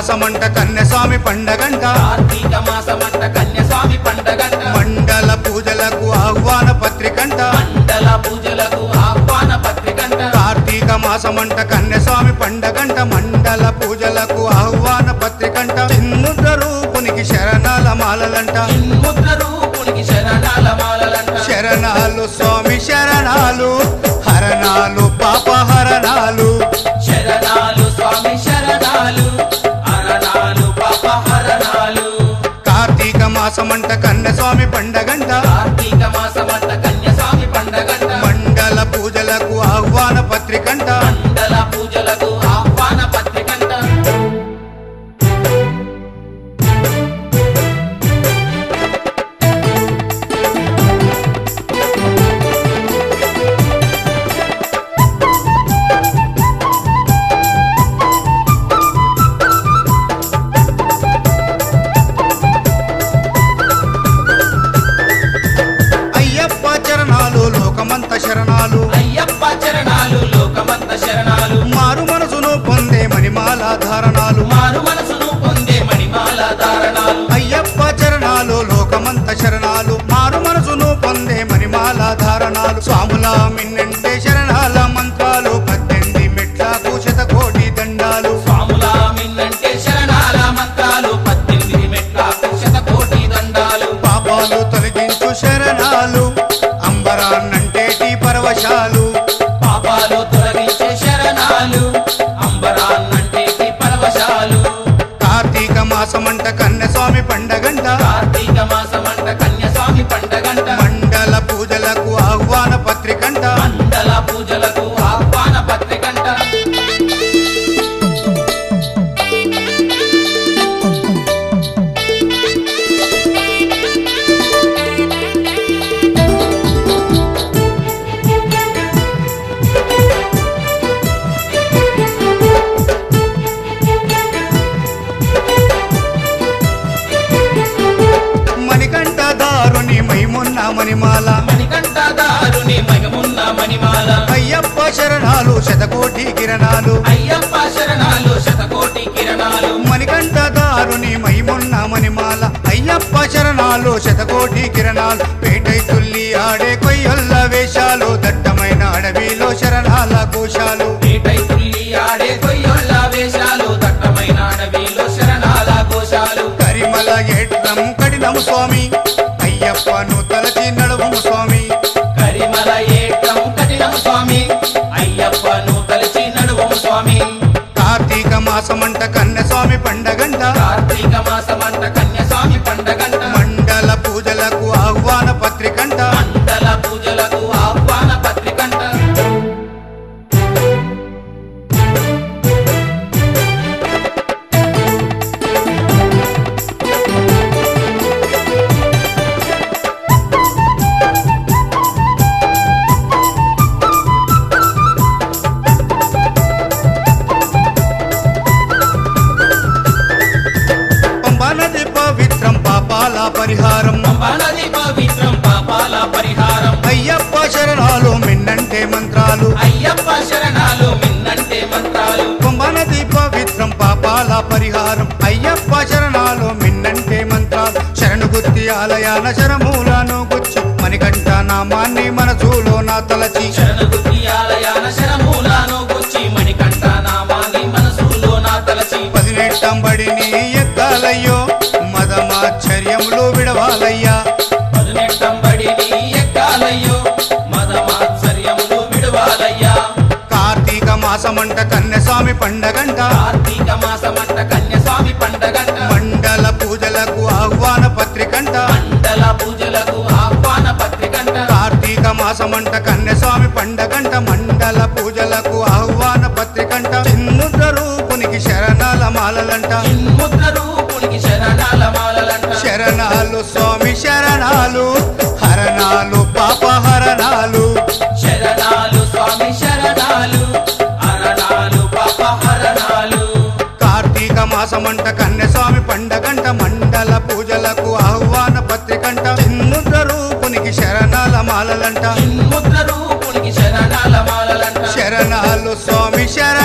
మాసమంట కన్యస్వామి పండగంట కార్తీక మాసమంట కన్యస్వామి పండగంట మండల పూజలకు ఆహ్వాన పత్రికంట మండల పూజలకు ఆహ్వాన పత్రికంట కార్తీక మాసమంట కన్యస్వామి పండగంట మండల పూజలకు ఆహ్వాన పత్రికంట చిన్ముద్ర రూపునికి శరణాల మాలలంట ముద్ర రూపునికి శరణాల మాలలంట శరణాలు స్వామి శరణాలు హరణాలు పాపహరణాలు శరణాలు స్వామి శరణాలు హరణాలు పాప హరణాలు కార్తీక మాసమంట కన్యస్వామి పండగంట కార్తీక మాసమంట కన్యస్వామి పండగంట మండల పూజలకు ఆహ్వాన పత్రికంట మండల పూజలకు ఆహ్వాన పత్రికంట అయ్యప్ప చరణాలు లోకమంత శరణాలు అయ్యప్ప చరణాలు లోకమంత శరణాలు మారు మనసును పొందే మణిమాల ధారణాలు మారు మనసును పొందే మణిమాల ధారణాలు అయ్యప్ప చరణాలు లోకమంత శరణాలు మారు మనసును పొందే మణిమాల ధారణాలు స్వాముల మిన్నంటే శరణాల మంత్రాలు పద్దెనిమిది మెట్లకు శతకోటి దండాలు స్వాముల మిన్నంటే శరణాల మంత్రాలు పద్దెనిమిది మెట్ల శతకోటి దండాలు పాపాలు తొలగించు శరణాలు అంబరాన్నంటేటి పరవశాలు పాపాలు తొలగించే శరణాలు అంబరాన్నంటే పరవశాలు కార్తీక మాసమంట కన్యస్వామి పండగంట కార్తీక మాసమంట కన్యస్వామి పండగంట మండల పూజలకు ఆహ్వాన పత్రికంట మండల పూజలకు ఆహ్వాన పత్రికంట మణికంఠ దారుని మైమున్న మణిమాల మణికంఠ దారుని మగమున్న మణిమాల అయ్యప్ప శరణాలు శతకోటి కిరణాలు అయ్యప్ప శరణాలు శతకోటి కిరణాలు మణికంఠ దారుని మైమున్న మణిమాల అయ్యప్ప శరణాలు శతకోటి కిరణాలు పేటై తుల్లి ఆడే కొయ్యొల్ల వేషాలు దట్టమైన అడవిలో శరణాల కోశాలు ఏటై తుల్లి ఆడే కొయ్యొళ్ళ వేషాలు దట్టమైన అడవిలో శరణాల కోశాలు కరిమల ఏట్లం కడినము స్వామి అయ్యప్పను తలచి నడుము స్వామి కరిమల ఏటం కఠినం స్వామి అయ్యప్పను కలిసి నడువం స్వామి కార్తీక మాసమంట కన్యస్వామి పండగంట కార్తీక మాసమంట కన్యస్వామి పండగంట మండల పూజలకు ఆహ్వాన పత్రికంట మండల పూజలకు ఆహ్వాన పత్రికంట పంబనది పవిత్రం పాపాల పరిహారం పంపానది పవిత్రం పాపాల పరిహారం అయ్యప్ప శరణాలు మిన్నంటే మంత్రాలు అయ్యప్ప శరణాలు మిన్నంటే మంత్రాలు పంబనది పవిత్రం పాపాల పరిహారం అయ్యప్ప శరణాలు మిన్నంటే మంత్రాలు శరణు గుర్తి ఆలయాన శరమూలను గుచ్చి మణికంఠ నామాన్ని మనసులో నా తలచి శరణగుతి ఆలయాన శరమూలాను గుచ్చి మణికంఠ నామాన్ని మనసులో నా తలచి పదినెట్టంబడిని ఎక్కాలయ్యో మదమాశ్చర్యములు విడవాలయ్యా పదునెట్టంబడిని ఎక్కాలయ్యో మదమాత్సర్యములు విడువాలయ్యా కార్తీక మాసమంట కన్యస్వామి పండగంట కార్తీక మాసమంట కన్యస్వామి పండగంట మండల పూజలకు ఆహ్వాన పత్రికంట మండల పూజలకు ఆహ్వాన పత్రికంట కార్తీక మాసమంట కన్యస్వామి పండగంట మండల పూజలకు ఆహ్వాన పత్రికంట చిన్ముద్ర రూపునికి శరణాల మాలలంట ముద్ర రూపునికి శరణాల మాలలంట శరణాలు స్వామి శరణాలు హరణాలు పాపహరణాలు శరణాలు స్వామి శరణాలు హరణాలు పాప హరణాలు కార్తీక మాసమంట కన్యస్వామి పండగంట మండల పూజలకు ఆహ్వాన పత్రికంట చిన్ముద్ర రూపునికి శరణాల మాలలంట ముద్ర రూపునికి శరణాల మాలలంట శరణాలు స్వామి శరణ